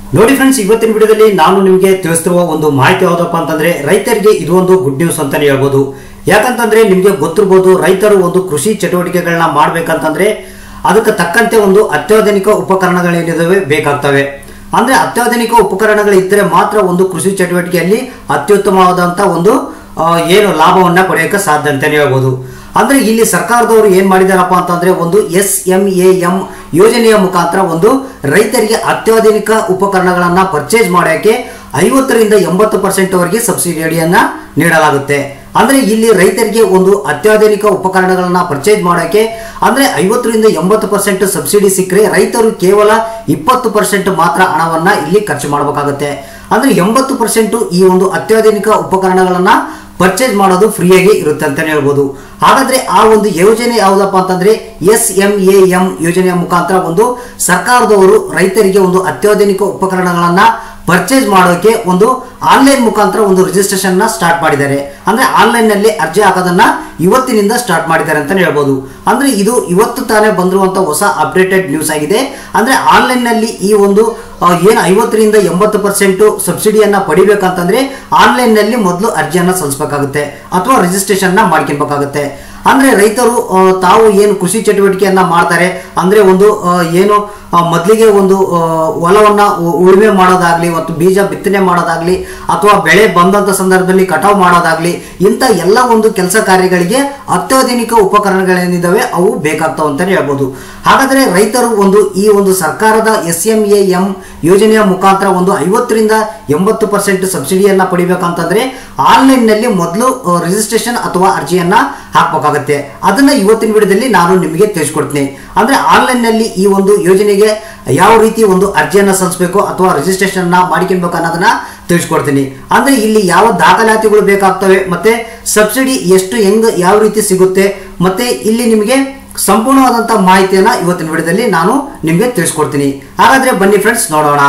ನೋಡಿ ಫ್ರೆಂಡ್ಸ್ ಇವತ್ತಿನ ವಿಡಿಯೋದಲ್ಲಿ ನಾನು ನಿಮಗೆ ತಿಳಿಸ್ತಿರುವ ಒಂದು ಮಾಹಿತಿ ಯಾವುದಪ್ಪ ಅಂತಂದ್ರೆ ರೈತರಿಗೆ ಇದು ಒಂದು ಗುಡ್ ನ್ಯೂಸ್ ಅಂತಾನೆ ಹೇಳ್ಬೋದು ಯಾಕಂತಂದ್ರೆ ನಿಮಗೆ ಗೊತ್ತಿರ್ಬೋದು ರೈತರು ಒಂದು ಕೃಷಿ ಚಟುವಟಿಕೆಗಳನ್ನ ಮಾಡ್ಬೇಕಂತಂದ್ರೆ ಅದಕ್ಕೆ ತಕ್ಕಂತೆ ಒಂದು ಅತ್ಯಾಧುನಿಕ ಉಪಕರಣಗಳೇನಿದಾವೆ ಬೇಕಾಗ್ತವೆ ಅಂದ್ರೆ ಅತ್ಯಾಧುನಿಕ ಉಪಕರಣಗಳು ಇದ್ದರೆ ಮಾತ್ರ ಒಂದು ಕೃಷಿ ಚಟುವಟಿಕೆಯಲ್ಲಿ ಅತ್ಯುತ್ತಮವಾದಂತ ಒಂದು ಆ, ಏನು ಲಾಭವನ್ನ ಪಡೆಯೋಕೆ ಸಾಧ್ಯ ಅಂತಾನೆ ಹೇಳ್ಬೋದು ಅಂದ್ರೆ ಇಲ್ಲಿ ಸರ್ಕಾರದವರು ಏನ್ ಮಾಡಿದಾರಪ್ಪ ಅಂತಂದ್ರೆ ಒಂದು ಎಸ್ ಎಂ ಎ ಎಂ ಯೋಜನೆಯ ಮುಖಾಂತರ ಒಂದು ರೈತರಿಗೆ ಅತ್ಯಾಧುನಿಕ ಉಪಕರಣಗಳನ್ನ ಪರ್ಚೇಸ್ ಮಾಡೋಕೆ ಐವತ್ತರಿಂದ ಎಂಬತ್ತು ಪರ್ಸೆಂಟ್ ವರೆಗೆ ಸಬ್ಸಿಡಿ ಅಡಿಯನ್ನ ನೀಡಲಾಗುತ್ತೆ ಅಂದ್ರೆ ಇಲ್ಲಿ ರೈತರಿಗೆ ಒಂದು ಅತ್ಯಾಧುನಿಕ ಉಪಕರಣಗಳನ್ನ ಪರ್ಚೇಸ್ ಮಾಡೋಕೆ ಅಂದ್ರೆ ಐವತ್ತರಿಂದ ಎಂಬತ್ತು ಪರ್ಸೆಂಟ್ ಸಬ್ಸಿಡಿ ಸಿಕ್ಕರೆ ರೈತರು ಕೇವಲ ಇಪ್ಪತ್ತು ಪರ್ಸೆಂಟ್ ಮಾತ್ರ ಹಣವನ್ನ ಇಲ್ಲಿ ಖರ್ಚು ಮಾಡಬೇಕಾಗುತ್ತೆ ಅಂದ್ರೆ ಎಂಬತ್ತು ಪರ್ಸೆಂಟ್ ಈ ಒಂದು ಅತ್ಯಾಧುನಿಕ ಉಪಕರಣಗಳನ್ನ ಪರ್ಚೇಸ್ ಮಾಡೋದು ಫ್ರೀಯಾಗಿ ಇರುತ್ತೆ ಅಂತಾನೆ ಹೇಳ್ಬೋದು ಹಾಗಾದ್ರೆ ಆ ಒಂದು ಯೋಜನೆ ಯಾವುದಪ್ಪ ಅಂತಂದ್ರೆ ಎಸ್ ಎಂ ಎ ಎಂ ಯೋಜನೆಯ ಮುಖಾಂತರ ಒಂದು ಸರ್ಕಾರದವರು ರೈತರಿಗೆ ಒಂದು ಅತ್ಯಾಧುನಿಕ ಉಪಕರಣಗಳನ್ನ ಪರ್ಚೇಸ್ ಮಾಡೋಕೆ ಒಂದು ಆನ್ಲೈನ್ ಮುಖಾಂತರ ಒಂದು ರಿಜಿಸ್ಟ್ರೇಷನ್ ನ ಸ್ಟಾರ್ಟ್ ಮಾಡಿದ್ದಾರೆ ಅಂದ್ರೆ ಆನ್ಲೈನ್ ನಲ್ಲಿ ಅರ್ಜಿ ಹಾಕೋದನ್ನ ಇವತ್ತಿನಿಂದ ಸ್ಟಾರ್ಟ್ ಮಾಡಿದ್ದಾರೆ ಅಂತಾನೆ ಹೇಳ್ಬೋದು ಅಂದ್ರೆ ಇದು ಇವತ್ತು ತಾನೇ ಬಂದಿರುವಂತ ಹೊಸ ಅಪ್ಡೇಟೆಡ್ ನ್ಯೂಸ್ ಆಗಿದೆ ಅಂದ್ರೆ ಆನ್ಲೈನ್ ನಲ್ಲಿ ಈ ಒಂದು ಆ, ಏನು ಐವತ್ತರಿಂದ ಎಂಬತ್ತು ಪರ್ಸೆಂಟ್ ಸಬ್ಸಿಡಿಯನ್ನ ಪಡಿಬೇಕಂತಂದ್ರೆ ಆನ್ಲೈನ್ ನಲ್ಲಿ ಮೊದಲು ಅರ್ಜಿಯನ್ನ ಸಲ್ಲಿಸಬೇಕಾಗುತ್ತೆ ಅಥವಾ ರಿಜಿಸ್ಟ್ರೇಷನ್ ನ ಮಾಡ್ಕೊಬೇಕಾಗುತ್ತೆ ಅಂದ್ರೆ ರೈತರು ಆ, ತಾವು ಏನು ಕೃಷಿ ಚಟುವಟಿಕೆಯನ್ನ ಮಾಡ್ತಾರೆ ಅಂದ್ರೆ ಒಂದು ಆ, ಏನು ಆ, ಮೊದಲಿಗೆ ಒಂದು ಆ, ಹೊಲವನ್ನ ಉ- ಉಳುಮೆ ಮಾಡೋದಾಗ್ಲಿ ಮತ್ತು ಬೀಜ ಬಿತ್ತನೆ ಮಾಡೋದಾಗ್ಲಿ ಅಥವಾ ಬೆಳೆ ಬಂದಂತ ಸಂದರ್ಭದಲ್ಲಿ ಕಟಾವು ಮಾಡೋದಾಗ್ಲಿ ಇಂಥ ಎಲ್ಲ ಒಂದು ಕೆಲಸ ಕಾರ್ಯಗಳಿಗೆ ಅತ್ಯಾಧುನಿಕ ಉಪಕರಣಗಳೇನಿದಾವೆ ಅವು ಬೇಕಾಗ್ತಾವ ಅಂತಾನೆ ಹೇಳ್ಬೋದು ಹಾಗಾದ್ರೆ ರೈತರು ಒಂದು ಈ ಒಂದು ಸರ್ಕಾರದ ಎಸ್ ಎಂ ಎ ಎಂ ಯೋಜನೆಯ ಮುಖಾಂತರ ಒಂದು ಐವತ್ತರಿಂದ ಎಂಬತ್ತು ಪರ್ಸೆಂಟ್ ಸಬ್ಸಿಡಿಯನ್ನ ಪಡಿಬೇಕಂತಂದ್ರೆ ಆನ್ಲೈನ್ ನಲ್ಲಿ ಮೊದಲು ರಿಜಿಸ್ಟ್ರೇಷನ್ ಅಥವಾ ಅರ್ಜಿಯನ್ನ ಹಾಕ್ಬೇಕಾಗತ್ತೆ ಅದನ್ನ ಇವತ್ತಿನ ವಿಡಿಯೋದಲ್ಲಿ ನಾನು ನಿಮಗೆ ತಿಳಿಸ್ಕೊಡ್ತೀನಿ ಅಂದ್ರೆ ಆನ್ಲೈನ್ ನಲ್ಲಿ ಈ ಒಂದು ಯೋಜನೆಗೆ ಯಾವ ರೀತಿ ಒಂದು ಅರ್ಜಿಯನ್ನ ಸಲ್ಲಿಸಬೇಕು ಅಥವಾ ರಿಜಿಸ್ಟ್ರೇಷನ್ ನ ಮಾಡ್ಕೊಬೇಕು ಅನ್ನೋದನ್ನ ತಿಳಿಸ್ಕೊಡ್ತೀನಿ ಅಂದ್ರೆ ಇಲ್ಲಿ ಯಾವ ದಾಖಲಾತಿಗಳು ಬೇಕಾಗ್ತವೆ ಮತ್ತೆ ಸಬ್ಸಿಡಿ ಎಷ್ಟು ಹೆಂಗ್ ಯಾವ ರೀತಿ ಸಿಗುತ್ತೆ ಮತ್ತೆ ಇಲ್ಲಿ ನಿಮಗೆ ಸಂಪೂರ್ಣವಾದಂತಹ ಮಾಹಿತಿಯನ್ನ ಇವತ್ತಿನ ವಿಡಿಯೋದಲ್ಲಿ ನಾನು ನಿಮಗೆ ತಿಳಿಸ್ಕೊಡ್ತೀನಿ ಹಾಗಾದ್ರೆ ಬನ್ನಿ ಫ್ರೆಂಡ್ಸ್ ನೋಡೋಣ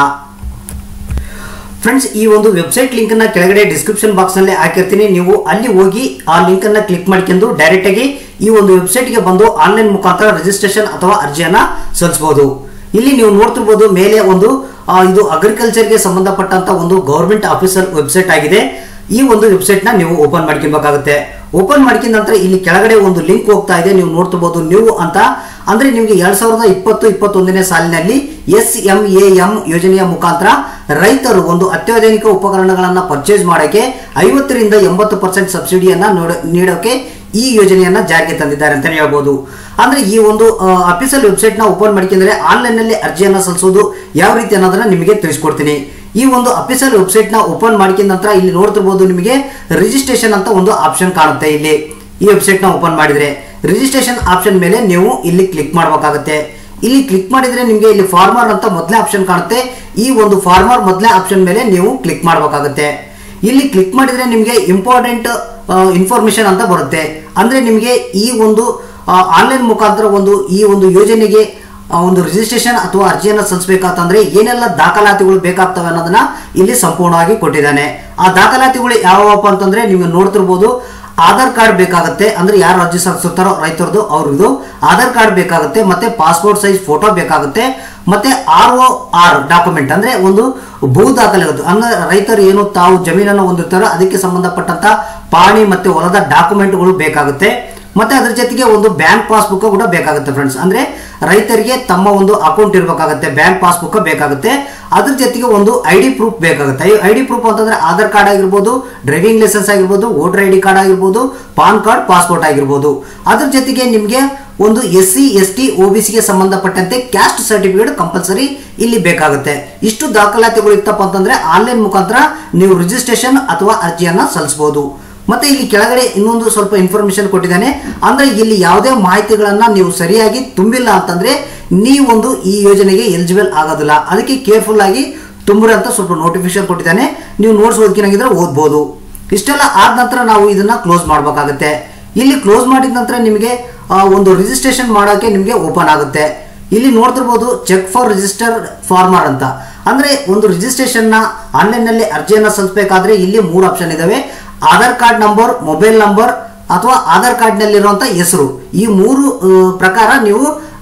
ಫ್ರೆಂಡ್ಸ್ ಈ ಒಂದು ವೆಬ್ಸೈಟ್ ಲಿಂಕ್ ಅನ್ನ ಕೆಳಗಡೆ ಡಿಸ್ಕ್ರಿಪ್ಷನ್ ಬಾಕ್ಸ್ ನಲ್ಲಿ ಹಾಕಿರ್ತೀನಿ ನೀವು ಅಲ್ಲಿ ಹೋಗಿ ಆ ಲಿಂಕ್ ಅನ್ನ ಕ್ಲಿಕ್ ಮಾಡ್ಕೊಂಡು ಡೈರೆಕ್ಟ್ ಆಗಿ ಈ ಒಂದು ವೆಬ್ಸೈಟ್ ಗೆ ಬಂದು ಆನ್ಲೈನ್ ಮುಖಾಂತರ ರಿಜಿಸ್ಟ್ರೇಷನ್ ಅಥವಾ ಅರ್ಜಿಯನ್ನ ಸಲ್ಲಿಸಬಹುದು ಇಲ್ಲಿ ನೀವು ನೋಡ್ತಿರ್ಬೋದು ಮೇಲೆ ಒಂದು ಆ, ಇದು ಅಗ್ರಿಕಲ್ಚರ್ ಗೆ ಸಂಬಂಧಪಟ್ಟಂತ ಒಂದು ಗೌರ್ಮೆಂಟ್ ಆಫೀಸರ್ ವೆಬ್ಸೈಟ್ ಆಗಿದೆ ಈ ಒಂದು ವೆಬ್ಸೈಟ್ ನ ನೀವು ಓಪನ್ ಮಾಡ್ಕೊಬೇಕಾಗುತ್ತೆ ಓಪನ್ ಮಾಡ್ಕೊಂಡ ನಂತರ ಇಲ್ಲಿ ಕೆಳಗಡೆ ಒಂದು ಲಿಂಕ್ ಹೋಗ್ತಾ ಇದೆ ನೀವು ನೋಡ್ತಿರ್ಬೋದು ನೀವು ಅಂತ ಅಂದ್ರೆ ನಿಮಗೆ ಎರಡ್ ಸಾವಿರದ ಇಪ್ಪತ್ತು ಇಪ್ಪತ್ತೊಂದನೇ ಸಾಲಿನಲ್ಲಿ ಎಸ್ ಎಂ ಎ ಎಂ ಯೋಜನೆಯ ಮುಖಾಂತರ ರೈತರು ಒಂದು ಅತ್ಯಾಧುನಿಕ ಉಪಕರಣಗಳನ್ನ ಪರ್ಚೇಸ್ ಮಾಡೋಕೆ ಐವತ್ತರಿಂದ ಎಂಬತ್ತು ಪರ್ಸೆಂಟ್ ಸಬ್ಸಿಡಿಯನ್ನ ನೋಡ- ನೀಡೋಕೆ ಈ ಯೋಜನೆಯನ್ನ ಜಾರಿಗೆ ತಂದಿದ್ದಾರೆ ಅಂತಾನೆ ಹೇಳ್ಬೋದು ಅಂದ್ರೆ ಈ ಒಂದು ಅಫಿಷಿಯಲ್ ವೆಬ್ಸೈಟ್ ನ ಓಪನ್ ಮಾಡ್ಕೊಂಡ್ರೆ ಆನ್ಲೈನ್ ನಲ್ಲಿ ಅರ್ಜಿಯನ್ನ ಸಲ್ಲಿಸೋದು ಯಾವ ರೀತಿ ಅನ್ನೋದನ್ನ ನಿಮಗೆ ತಿಳಿಸ್ಕೊಡ್ತೀನಿ ಈ ಒಂದು ಅಫಿಷಿಯಲ್ ವೆಬ್ಸೈಟ್ ನ ಓಪನ್ ಮಾಡ್ಕೊಂಡ ನಂತರ ಇಲ್ಲಿ ನೋಡ್ತಿರ್ಬೋದು ನಿಮಗೆ ರಿಜಿಸ್ಟ್ರೇಷನ್ ಅಂತ ಒಂದು ಆಪ್ಷನ್ ಕಾಣುತ್ತೆ ಇಲ್ಲಿ ಈ ವೆಬ್ಸೈಟ್ ನ ಓಪನ್ ಮಾಡಿದ್ರೆ ರಿಜಿಸ್ಟ್ರೇಷನ್ ಆಪ್ಷನ್ ಮೇಲೆ ನೀವು ಇಲ್ಲಿ ಕ್ಲಿಕ್ ಮಾಡಬೇಕಾಗುತ್ತೆ ಇಲ್ಲಿ ಕ್ಲಿಕ್ ಮಾಡಿದ್ರೆ ನಿಮಗೆ ಇಲ್ಲಿ ಫಾರ್ಮರ್ ಅಂತ ಮೊದಲೇ ಆಪ್ಷನ್ ಕಾಣುತ್ತೆ ಈ ಒಂದು ಫಾರ್ಮರ್ ಮೊದಲೇ ಆಪ್ಷನ್ ಮೇಲೆ ನೀವು ಕ್ಲಿಕ್ ಮಾಡಬೇಕಾಗುತ್ತೆ ಇಲ್ಲಿ ಕ್ಲಿಕ್ ಮಾಡಿದ್ರೆ ನಿಮಗೆ ಇಂಪಾರ್ಟೆಂಟ್ ಇನ್ಫಾರ್ಮೇಶನ್ ಅಂತ ಬರುತ್ತೆ ಅಂದ್ರೆ ನಿಮಗೆ ಈ ಒಂದು ಆನ್ಲೈನ್ ಮುಖಾಂತರ ಒಂದು ಈ ಒಂದು ಯೋಜನೆಗೆ ಆ ಒಂದು ರಿಜಿಸ್ಟ್ರೇಷನ್ ಅಥವಾ ಅರ್ಜಿಯನ್ನು ಸಲ್ಲಿಸಬೇಕಂತಂದ್ರೆ ಏನೆಲ್ಲ ದಾಖಲಾತಿಗಳು ಬೇಕಾಗ್ತವೆ ಅನ್ನೋದನ್ನ ಇಲ್ಲಿ ಸಂಪೂರ್ಣವಾಗಿ ಕೊಟ್ಟಿದ್ದಾನೆ ಆ ದಾಖಲಾತಿಗಳು ಯಾವಪ್ಪ ಅಂತಂದ್ರೆ ನೀವು ನೋಡ್ತಿರ್ಬೋದು ಆಧಾರ್ ಕಾರ್ಡ್ ಬೇಕಾಗುತ್ತೆ ಅಂದ್ರೆ ಯಾರು ಅರ್ಜಿ ಸಲ್ಲಿಸುತ್ತಾರೋ ರೈತರದು ಅವ್ರದ್ದು ಆಧಾರ್ ಕಾರ್ಡ್ ಬೇಕಾಗುತ್ತೆ ಮತ್ತೆ ಪಾಸ್ಪೋರ್ಟ್ ಸೈಜ್ ಫೋಟೋ ಬೇಕಾಗುತ್ತೆ ಮತ್ತೆ ಆರ್ ಒ ಆರ್ ಡಾಕ್ಯುಮೆಂಟ್ ಅಂದ್ರೆ ಒಂದು ಭೂ ದಾಖಲೆ ಅಂದ್ರೆ ರೈತರು ಏನು ತಾವು ಜಮೀನನ್ನು ಹೊಂದಿರ್ತಾರೋ ಅದಕ್ಕೆ ಸಂಬಂಧಪಟ್ಟಂತ ಪಾಣಿ ಮತ್ತೆ ಹೊಲದ ಡಾಕ್ಯುಮೆಂಟ್ಗಳು ಬೇಕಾಗುತ್ತೆ ಮತ್ತೆ ಅದ್ರ ಜೊತೆಗೆ ಒಂದು ಬ್ಯಾಂಕ್ ಪಾಸ್ಬುಕ್ ಕೂಡ ಬೇಕಾಗುತ್ತೆ ಫ್ರೆಂಡ್ಸ್ ಅಂದ್ರೆ ರೈತರಿಗೆ ತಮ್ಮ ಒಂದು ಅಕೌಂಟ್ ಇರಬೇಕಾಗುತ್ತೆ ಬ್ಯಾಂಕ್ ಪಾಸ್ಬುಕ್ ಬೇಕಾಗುತ್ತೆ ಅದ್ರ ಜೊತೆಗೆ ಒಂದು ಐ ಡಿ ಪ್ರೂಫ್ ಬೇಕಾಗುತ್ತೆ ಐ ಡಿ ಪ್ರೂಫ್ ಅಂತಂದ್ರೆ ಆಧಾರ್ ಕಾರ್ಡ್ ಆಗಿರ್ಬೋದು ಡ್ರೈವಿಂಗ್ ಲೈಸೆನ್ಸ್ ಆಗಿರ್ಬೋದು ವೋಟರ್ ಐ ಡಿ ಕಾರ್ಡ್ ಆಗಿರ್ಬೋದು ಪಾನ್ ಕಾರ್ಡ್ ಪಾಸ್ಪೋರ್ಟ್ ಆಗಿರ್ಬೋದು ಅದ್ರ ಜೊತೆಗೆ ನಿಮಗೆ ಒಂದು S C S T O B ಸಿಗೆ ಸಂಬಂಧಪಟ್ಟಂತೆ ಕ್ಯಾಸ್ಟ್ ಸರ್ಟಿಫಿಕೇಟ್ ಕಂಪಲ್ಸರಿ ಇಲ್ಲಿ ಬೇಕಾಗುತ್ತೆ ಇಷ್ಟು ದಾಖಲಾತಿಗಳು ಇತ್ತಪ್ಪ ಅಂತಂದ್ರೆ ಆನ್ಲೈನ್ ಮುಖಾಂತರ ನೀವು ರಿಜಿಸ್ಟ್ರೇಷನ್ ಅಥವಾ ಅರ್ಜಿಯನ್ನ ಸಲ್ಲಿಸಬಹುದು ಮತ್ತೆ ಇಲ್ಲಿ ಕೆಳಗಡೆ ಇನ್ನೊಂದು ಸ್ವಲ್ಪ ಇನ್ಫಾರ್ಮೇಶನ್ ಕೊಟ್ಟಿದ್ದಾನೆ ಅಂದ್ರೆ ಇಲ್ಲಿ ಯಾವುದೇ ಮಾಹಿತಿಗಳನ್ನ ನೀವು ಸರಿಯಾಗಿ ತುಂಬಿಲ್ಲ ಅಂತಂದ್ರೆ ನೀವೊಂದು ಈ ಯೋಜನೆಗೆ ಎಲಿಜಿಬಲ್ ಆಗೋದಿಲ್ಲ ಅದಕ್ಕೆ ಕೇರ್ಫುಲ್ ಆಗಿ ತುಂಬ್ರಿ ಅಂತ ಸ್ವಲ್ಪ ನೋಟಿಫಿಕೇಶನ್ ಕೊಟ್ಟಿದ್ದಾನೆ ನೀವು ನೋಟ್ಸ್ ಓದ್ಕಿನಾಗಿದ್ರೆ ಓದ್ಬೋದು ಇಷ್ಟೆಲ್ಲ ಆದ ನಂತರ ನಾವು ಇದನ್ನ ಕ್ಲೋಸ್ ಮಾಡಬೇಕಾಗುತ್ತೆ ಇಲ್ಲಿ ಕ್ಲೋಸ್ ಮಾಡಿದ ನಂತರ ನಿಮಗೆ ಆ, ಒಂದು ರಿಜಿಸ್ಟ್ರೇಷನ್ ಮಾಡೋಕೆ ನಿಮಗೆ ಓಪನ್ ಆಗುತ್ತೆ ಇಲ್ಲಿ ನೋಡ್ತಿರ್ಬೋದು ಚೆಕ್ ಫಾರ್ ರಿಜಿಸ್ಟರ್ ಫಾರ್ಮರ್ ಅಂತ ಅಂದ್ರೆ ಒಂದು ರಿಜಿಸ್ಟ್ರೇಷನ್ ನ ಆನ್ಲೈನ್ ನಲ್ಲಿ ಅರ್ಜಿಯನ್ನ ಸಲ್ಲಿಸಬೇಕಾದ್ರೆ ಇಲ್ಲಿ ಮೂರು ಆಪ್ಷನ್ ಇದಾವೆ Aadhaar card number mobile number ಅಥವಾ ಆಧಾರ್ ಕಾರ್ಡ್ ನಲ್ಲಿರುವಂತ ಹೆಸರು ಈ ಮೂರು ಆ, ಪ್ರಕಾರ ನೀವು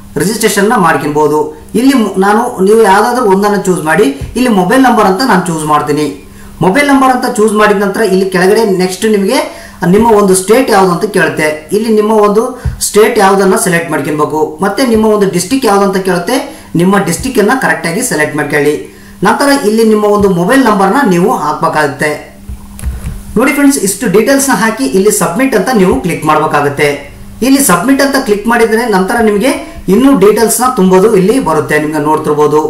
ರಿಜಿಸ್ಟ್ರೇಷನ್ನ ಮಾಡ್ಕೊಬೋದು ಇಲ್ಲಿ ಮು- ನಾನು ನೀವು ಯಾವುದಾದ್ರೂ ಒಂದನ್ನು ಚೂಸ್ ಮಾಡಿ ಇಲ್ಲಿ ಮೊಬೈಲ್ ನಂಬರ್ ಅಂತ ನಾನು ಚೂಸ್ ಮಾಡ್ತೀನಿ ಮೊಬೈಲ್ ನಂಬರ್ ಅಂತ ಚೂಸ್ ಮಾಡಿದ ನಂತರ ಇಲ್ಲಿ ಕೆಳಗಡೆ ನೆಕ್ಸ್ಟ್ ನಿಮಗೆ ನಿಮ್ಮ ಒಂದು ಸ್ಟೇಟ್ ಯಾವುದು ಅಂತ ಕೇಳುತ್ತೆ ಇಲ್ಲಿ ನಿಮ್ಮ ಒಂದು ಸ್ಟೇಟ್ ಯಾವುದನ್ನ ಸೆಲೆಕ್ಟ್ ಮಾಡ್ಕೊಬೇಕು ಮತ್ತೆ ನಿಮ್ಮ ಒಂದು ಡಿಸ್ಟಿಕ್ ಯಾವುದು ಅಂತ ಕೇಳುತ್ತೆ ನಿಮ್ಮ ಡಿಸ್ಟಿಕ್ ಅನ್ನ ಕರೆಕ್ಟಾಗಿ ಸೆಲೆಕ್ಟ್ ಮಾಡ್ಕೊಳ್ಳಿ ನಂತರ ಇಲ್ಲಿ ನಿಮ್ಮ ಒಂದು ಮೊಬೈಲ್ ನಂಬರ್ನ ನೀವು ಹಾಕಬೇಕಾಗುತ್ತೆ ನೋಡಿ ಫ್ರೆಂಡ್ಸ್ ಇಷ್ಟು ಡೀಟೇಲ್ಸ್ನ ಹಾಕಿ ಇಲ್ಲಿ ಸಬ್ಮಿಟ್ ಅಂತ ನೀವು ಕ್ಲಿಕ್ ಮಾಡಬೇಕಾಗುತ್ತೆ ಇಲ್ಲಿ ಸಬ್ಮಿಟ್ ಅಂತ ಕ್ಲಿಕ್ ಮಾಡಿದ್ರೆ ನಂತರ ನಿಮಗೆ ಇನ್ನೂ ಡೀಟೇಲ್ಸ್ನ ತುಂಬೋದು ಇಲ್ಲಿ ಬರುತ್ತೆ ನಿಮ್ಗೆ ನೋಡ್ತಿರ್ಬೋದು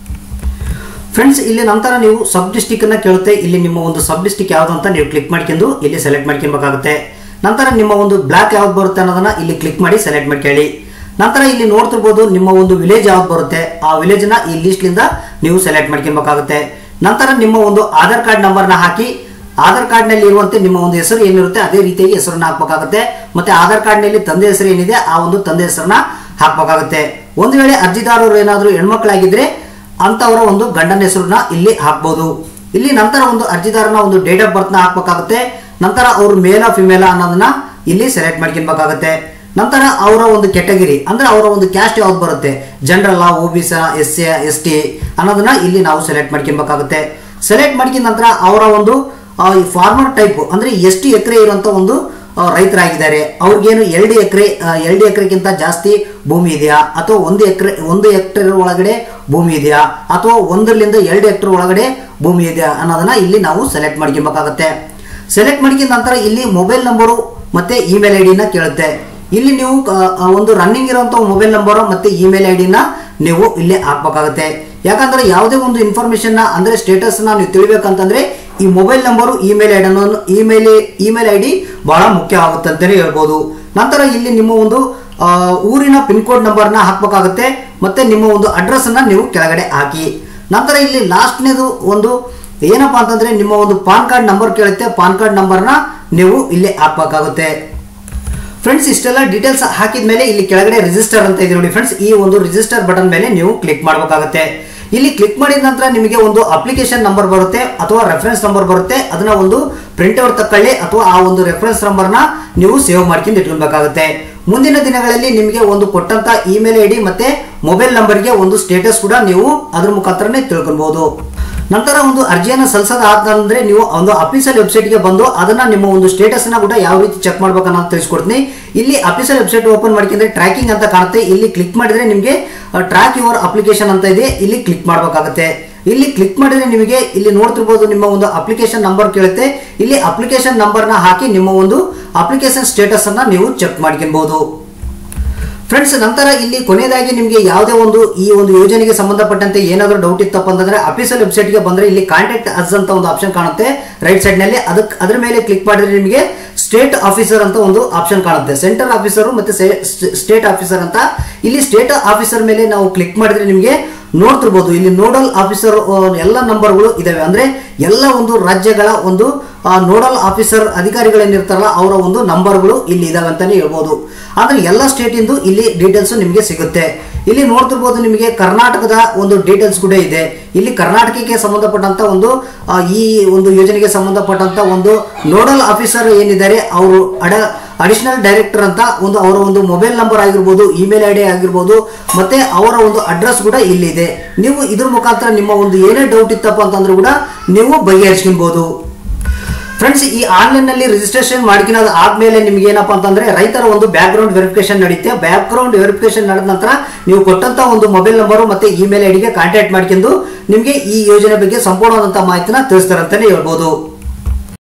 ಫ್ರೆಂಡ್ಸ್ ಇಲ್ಲಿ ನಂತರ ನೀವು ಸಬ್ ಡಿಸ್ಟಿಕ್ ಅನ್ನ ಕೇಳುತ್ತೆ ಇಲ್ಲಿ ನಿಮ್ಮ ಒಂದು ಸಬ್ ಡಿಸ್ಟಿಕ್ ಯಾವುದು ಅಂತ ನೀವು ಕ್ಲಿಕ್ ಮಾಡ್ಕೊಂಡು ಇಲ್ಲಿ ಸೆಲೆಕ್ಟ್ ಮಾಡ್ಕೊಬೇಕಾಗುತ್ತೆ ನಂತರ ನಿಮ್ಮ ಒಂದು ಬ್ಲಾಕ್ ಯಾವ್ದು ಬರುತ್ತೆ ಅನ್ನೋದನ್ನ ಇಲ್ಲಿ ಕ್ಲಿಕ್ ಮಾಡಿ ಸೆಲೆಕ್ಟ್ ಮಾಡ್ಕೊಳ್ಳಿ ನಂತರ ಇಲ್ಲಿ ನೋಡ್ತಿರ್ಬೋದು ನಿಮ್ಮ ಒಂದು ವಿಲೇಜ್ ಯಾವ್ದು ಬರುತ್ತೆ ಆ ವಿಲೇಜ್ನ ಈ ಲಿಸ್ಟ್ಲಿಂದ ನೀವು ಸೆಲೆಕ್ಟ್ ಮಾಡ್ಕೊಬೇಕಾಗುತ್ತೆ ನಂತರ ನಿಮ್ಮ ಒಂದು ಆಧಾರ್ ಕಾರ್ಡ್ ನಂಬರ್ನ ಹಾಕಿ ಆಧಾರ್ ಕಾರ್ಡ್ನಲ್ಲಿ ಇರುವಂತೆ ನಿಮ್ಮ ಒಂದು ಹೆಸರು ಏನಿರುತ್ತೆ ಅದೇ ರೀತಿಯಾಗಿ ಹೆಸರನ್ನ ಹಾಕಬೇಕಾಗುತ್ತೆ ಮತ್ತೆ ಆಧಾರ್ ಕಾರ್ಡ್ನಲ್ಲಿ ತಂದೆ ಹೆಸರು ಏನಿದೆ ಆ ಒಂದು ತಂದೆ ಹೆಸರನ್ನ ಹಾಕಬೇಕಾಗುತ್ತೆ ಒಂದು ವೇಳೆ ಅರ್ಜಿದಾರರು ಏನಾದರೂ ಹೆಣ್ಮಕ್ಳಾಗಿದ್ರೆ ಅಂತವರ ಒಂದು ಗಂಡನ ಹೆಸರನ್ನ ಇಲ್ಲಿ ಹಾಕ್ಬೋದು ಇಲ್ಲಿ ನಂತರ ಒಂದು ಅರ್ಜಿದಾರನ ಒಂದು ಡೇಟ್ ಆಫ್ ಬರ್ತ್ನ ಹಾಕ್ಬೇಕಾಗುತ್ತೆ ನಂತರ ಅವರು ಮೇಲ ಫಿಮೇಲ ಅನ್ನೋದನ್ನ ಇಲ್ಲಿ ಸೆಲೆಕ್ಟ್ ಮಾಡ್ಕೊಬೇಕಾಗುತ್ತೆ ನಂತರ ಅವರ ಒಂದು ಕೆಟಗಿರಿ ಅಂದ್ರೆ ಅವರ ಒಂದು ಕ್ಯಾಸ್ಟ್ ಯಾವ್ದು ಬರುತ್ತೆ ಜನರಲ್ ಒ ಬಿ ಸ ಎಸ್ ಸಿ ಎಸ್ ಟಿ ಅನ್ನೋದನ್ನ ಇಲ್ಲಿ ನಾವು ಸೆಲೆಕ್ಟ್ ಮಾಡ್ಕೊಬೇಕಾಗುತ್ತೆ ಸೆಲೆಕ್ಟ್ ಮಾಡ್ಕೊಂಡ ನಂತರ ಅವರ ಒಂದು ಫಾರ್ಮರ್ ಟೈಪ್ ಅಂದ್ರೆ ಎಷ್ಟು ಎಕರೆ ಇರುವಂತ ಒಂದು ಆ, ರೈತರಾಗಿದ್ದಾರೆ ಅವ್ರಿಗೇನು ಎರಡು ಎಕರೆ ಎರಡು ಎಕರೆಗಿಂತ ಜಾಸ್ತಿ ಭೂಮಿ ಇದೆಯಾ ಅಥವಾ ಒಂದು ಎಕರೆ ಒಂದು ಹೆಕ್ಟೇರ್ ಒಳಗಡೆ ಭೂಮಿ ಇದೆಯಾ ಅಥವಾ ಒಂದರಿಂದ ಎರಡು ಹೆಕ್ಟೇರ್ ಒಳಗಡೆ ಭೂಮಿ ಇದೆಯಾ ಅನ್ನೋದನ್ನ ಇಲ್ಲಿ ನಾವು ಸೆಲೆಕ್ಟ್ ಮಾಡ್ಕೊಬೇಕಾಗತ್ತೆ ಸೆಲೆಕ್ಟ್ ಮಾಡ್ಕೊಂಡ ನಂತರ ಇಲ್ಲಿ ಮೊಬೈಲ್ ನಂಬರು ಮತ್ತೆ ಇಮೇಲ್ ಐ ಡಿನ ಕೇಳುತ್ತೆ ಇಲ್ಲಿ ನೀವು ಆ, ಆ, ಒಂದು ರನ್ನಿಂಗ್ ಇರುವಂತ ಮೊಬೈಲ್ ನಂಬರ್ ಮತ್ತೆ ಇಮೇಲ್ ಐ ಡಿನ ನೀವು ಇಲ್ಲಿ ಹಾಕ್ಬೇಕಾಗುತ್ತೆ ಯಾಕಂದ್ರೆ ಯಾವುದೇ ಒಂದು ಇನ್ಫಾರ್ಮೇಶನ್ ಅಂದ್ರೆ ಸ್ಟೇಟಸ್ ನ ನೀವು ತಿಳಿಬೇಕಂತಂದ್ರೆ ಈ mobile number email I D email email I D ಬಹಳ ಮುಖ್ಯ ಆಗುತ್ತೆ ಅಂತಲೇ ಹೇಳ್ಬೋದು ನಂತರ ಇಲ್ಲಿ ನಿಮ್ಮ ಒಂದು ಆ, ಊರಿನ ಪಿನ್ ಕೋಡ್ ನಂಬರ್ನ ಹಾಕ್ಬೇಕಾಗುತ್ತೆ ಮತ್ತೆ ನಿಮ್ಮ ಒಂದು ಅಡ್ರೆಸ್ ಅನ್ನ ನೀವು ಕೆಳಗಡೆ ಹಾಕಿ ನಂತರ ಇಲ್ಲಿ ಲಾಸ್ಟ್ನೇದು ಒಂದು ಏನಪ್ಪಾ ಅಂತಂದ್ರೆ ನಿಮ್ಮ ಒಂದು ಪಾನ್ ಕಾರ್ಡ್ ನಂಬರ್ ಕೇಳುತ್ತೆ ಪಾನ್ ಕಾರ್ಡ್ ನಂಬರ್ನ ನೀವು ಇಲ್ಲಿ ಹಾಕ್ಬೇಕಾಗುತ್ತೆ ಫ್ರೆಂಡ್ಸ್ ಇಷ್ಟೆಲ್ಲ ಡೀಟೇಲ್ಸ್ ಹಾಕಿದ ಮೇಲೆ ಇಲ್ಲಿ ಕೆಳಗಡೆ ರಿಜಿಸ್ಟರ್ ಅಂತ ಇದೆ ನೋಡಿ ಫ್ರೆಂಡ್ಸ್ ಈ ಒಂದು ರಿಜಿಸ್ಟರ್ ಬಟನ್ ಮೇಲೆ ನೀವು ಕ್ಲಿಕ್ ಮಾಡಬೇಕಾಗುತ್ತೆ ಇಲ್ಲಿ ಕ್ಲಿಕ್ ಮಾಡಿದ ನಂತರ ನಿಮಗೆ ಒಂದು ಅಪ್ಲಿಕೇಶನ್ ನಂಬರ್ ಬರುತ್ತೆ ಅಥವಾ ರೆಫರೆನ್ಸ್ ನಂಬರ್ ಬರುತ್ತೆ ಅದನ್ನ ಒಂದು ಪ್ರಿಂಟ್ ಔಟ್ ತಕೊಳ್ಳಿ ಅಥವಾ ಆ ಒಂದು ರೆಫರೆನ್ಸ್ ನಂಬರ್ನ ನೀವು ಸೇವ್ ಮಾಡ್ಕೊಂಡು ಇಟ್ಕೊಬೇಕಾಗುತ್ತೆ ಮುಂದಿನ ದಿನಗಳಲ್ಲಿ ನಿಮಗೆ ಒಂದು ಕೊಟ್ಟಂತ ಇಮೇಲ್ ಐ ಡಿ ಮತ್ತೆ ಮೊಬೈಲ್ ನಂಬರ್ಗೆ ಒಂದು ಸ್ಟೇಟಸ್ ಕೂಡ ನೀವು ಅದ್ರ ಮುಖಾಂತರನೇ ತಿಳ್ಕೊಬಹುದು ನಂತರ ಒಂದು ಅರ್ಜಿಯನ್ನು ಸಲ್ಲಿಸೋದ ಆದಂದ್ರೆ ನೀವು ಒಂದು ಅಫಿಷಿಯಲ್ ವೆಬ್ಸೈಟ್ಗೆ ಬಂದು ಅದನ್ನ ನಿಮ್ಮ ಒಂದು ಸ್ಟೇಟಸ್ ನ ಕೂಡ ಯಾವ ರೀತಿ ಚೆಕ್ ಮಾಡ್ಬೇಕು ಅನ್ನೋದು ತಿಳಿಸ್ಕೊಡ್ತೀನಿ ಇಲ್ಲಿ ಅಫಿಷಿಯಲ್ ವೆಬ್ಸೈಟ್ ಓಪನ್ ಮಾಡ್ಕೊಂಡ್ರೆ ಟ್ರ್ಯಾಕಿಂಗ್ ಅಂತ ಕಾಣುತ್ತೆ ಇಲ್ಲಿ ಕ್ಲಿಕ್ ಮಾಡಿದ್ರೆ ನಿಮಗೆ ಟ್ರ್ಯಾಕ್ ಯುವರ್ ಅಪ್ಲಿಕೇಶನ್ ಅಂತ ಇದೆ ಇಲ್ಲಿ ಕ್ಲಿಕ್ ಮಾಡಬೇಕಾಗುತ್ತೆ ಇಲ್ಲಿ ಕ್ಲಿಕ್ ಮಾಡಿದ್ರೆ ನಿಮಗೆ ಇಲ್ಲಿ ನೋಡ್ತಿರ್ಬೋದು ನಿಮ್ಮ ಒಂದು ಅಪ್ಲಿಕೇಶನ್ ನಂಬರ್ ಕೇಳುತ್ತೆ ಇಲ್ಲಿ ಅಪ್ಲಿಕೇಶನ್ ನಂಬರ್ನ ಹಾಕಿ ನಿಮ್ಮ ಒಂದು ಅಪ್ಲಿಕೇಶನ್ ಸ್ಟೇಟಸ್ ಅನ್ನ ನೀವು ಚೆಕ್ ಮಾಡ್ಕೊಬಹುದು ಫ್ರೆಂಡ್ಸ್ ನಂತರ ಇಲ್ಲಿ ಕೊನೆಯದಾಗಿ ನಿಮಗೆ ಯಾವುದೇ ಒಂದು ಈ ಒಂದು ಯೋಜನೆಗೆ ಸಂಬಂಧಪಟ್ಟಂತೆ ಏನಾದರೂ ಡೌಟ್ ಇತ್ತಪ್ಪ ಅಂತಂದ್ರೆ ಅಫಿಷಿಯಲ್ ವೆಬ್ಸೈಟ್ಗೆ ಬಂದ್ರೆ ಇಲ್ಲಿ ಕಾಂಟ್ಯಾಕ್ಟ್ ಅಸ್ ಅಂತ ಒಂದು ಆಪ್ಷನ್ ಕಾಣುತ್ತೆ ರೈಟ್ ಸೈಡ್ ನಲ್ಲಿ ಅದಕ್ಕೆ ಅದ್ರ ಮೇಲೆ ಕ್ಲಿಕ್ ಮಾಡಿದ್ರೆ ನಿಮಗೆ ಸ್ಟೇಟ್ ಆಫೀಸರ್ ಅಂತ ಒಂದು ಆಪ್ಷನ್ ಕಾಣುತ್ತೆ ಸೆಂಟ್ರಲ್ ಆಫೀಸರ್ ಮತ್ತೆ ಸ್ಟೇಟ್ ಆಫೀಸರ್ ಅಂತ ಇಲ್ಲಿ ಸ್ಟೇಟ್ ಆಫೀಸರ್ ಮೇಲೆ ನಾವು ಕ್ಲಿಕ್ ಮಾಡಿದ್ರೆ ನಿಮಗೆ ನೋಡ್ತಿರ್ಬೋದು ಇಲ್ಲಿ ನೋಡಲ್ ಆಫೀಸರ್ ಎಲ್ಲ ನಂಬರ್ಗಳು ಇದಾವೆ ಅಂದ್ರೆ ಎಲ್ಲ ಒಂದು ರಾಜ್ಯಗಳ ಒಂದು ನೋಡಲ್ ಆಫೀಸರ್ ಅಧಿಕಾರಿಗಳೇನಿರ್ತಾರಲ್ಲ ಅವರ ಒಂದು ನಂಬರ್ಗಳು ಇಲ್ಲಿ ಇದಾವೆ ಅಂತಾನೆ ಹೇಳ್ಬೋದು ಆದ್ರೆ ಎಲ್ಲ ಸ್ಟೇಟ್ ಇಂದು ಇಲ್ಲಿ ಡೀಟೇಲ್ಸ್ ನಿಮಗೆ ಸಿಗುತ್ತೆ ಇಲ್ಲಿ ನೋಡ್ತಿರ್ಬೋದು ನಿಮಗೆ ಕರ್ನಾಟಕದ ಒಂದು ಡೀಟೇಲ್ಸ್ ಕೂಡ ಇದೆ ಇಲ್ಲಿ ಕರ್ನಾಟಕಕ್ಕೆ ಸಂಬಂಧಪಟ್ಟಂತ ಒಂದು ಆ, ಈ ಒಂದು ಯೋಜನೆಗೆ ಸಂಬಂಧಪಟ್ಟಂತ ಒಂದು ನೋಡಲ್ ಆಫೀಸರ್ ಏನಿದ್ದಾರೆ ಅವರು ಅಡ ಅಡಿಷನಲ್ ಡೈರೆಕ್ಟರ್ ಅಂತ ಒಂದು ಅವರ ಒಂದು ಮೊಬೈಲ್ ನಂಬರ್ ಆಗಿರ್ಬೋದು ಇಮೇಲ್ ಐ ಡಿ ಆಗಿರ್ಬೋದು ಮತ್ತೆ ಅವರ ಒಂದು ಅಡ್ರೆಸ್ ಕೂಡ ಇಲ್ಲಿ ಇದೆ ನೀವು ಇದ್ರ ಮುಖಾಂತರ ನಿಮ್ಮ ಒಂದು ಏನೇ ಡೌಟ್ ಇತ್ತಪ್ಪ ಅಂತಂದ್ರೂ ಕೂಡ ನೀವು ಬಗೆಹರಿಸ್ಕೊಬಹುದು ಫ್ರೆಂಡ್ಸ್ ಈ ಆನ್ಲೈನ್ ನಲ್ಲಿ ರಿಜಿಸ್ಟ್ರೇಷನ್ ಮಾಡ್ಕಿನೋದು ಆದ್ಮೇಲೆ ನಿಮ್ಗೆ ಏನಪ್ಪಾ ಅಂತಂದ್ರೆ ರೈತರ ಒಂದು ಬ್ಯಾಕ್ ಗ್ರೌಂಡ್ ವೆರಿಫಿಕೇಶನ್ ನಡೆಯುತ್ತೆ ಬ್ಯಾಕ್ ಗ್ರೌಂಡ್ ವೆರಿಫಿಕೇಶನ್ ನಡೆದ ನಂತರ ನೀವು ಕೊಟ್ಟಂತ ಒಂದು ಮೊಬೈಲ್ ನಂಬರ್ ಮತ್ತೆ ಇಮೇಲ್ ಐಡಿಗೆ ಕಾಂಟ್ಯಾಕ್ಟ್ ಮಾಡ್ಕೊಂಡು ನಿಮಗೆ ಈ ಯೋಜನೆ ಬಗ್ಗೆ ಸಂಪೂರ್ಣವಾದಂತಹ ಮಾಹಿತಿನ ತಿಳಿಸ್ತಾರೆ ಅಂತಾನೆ ಹೇಳ್ಬೋದು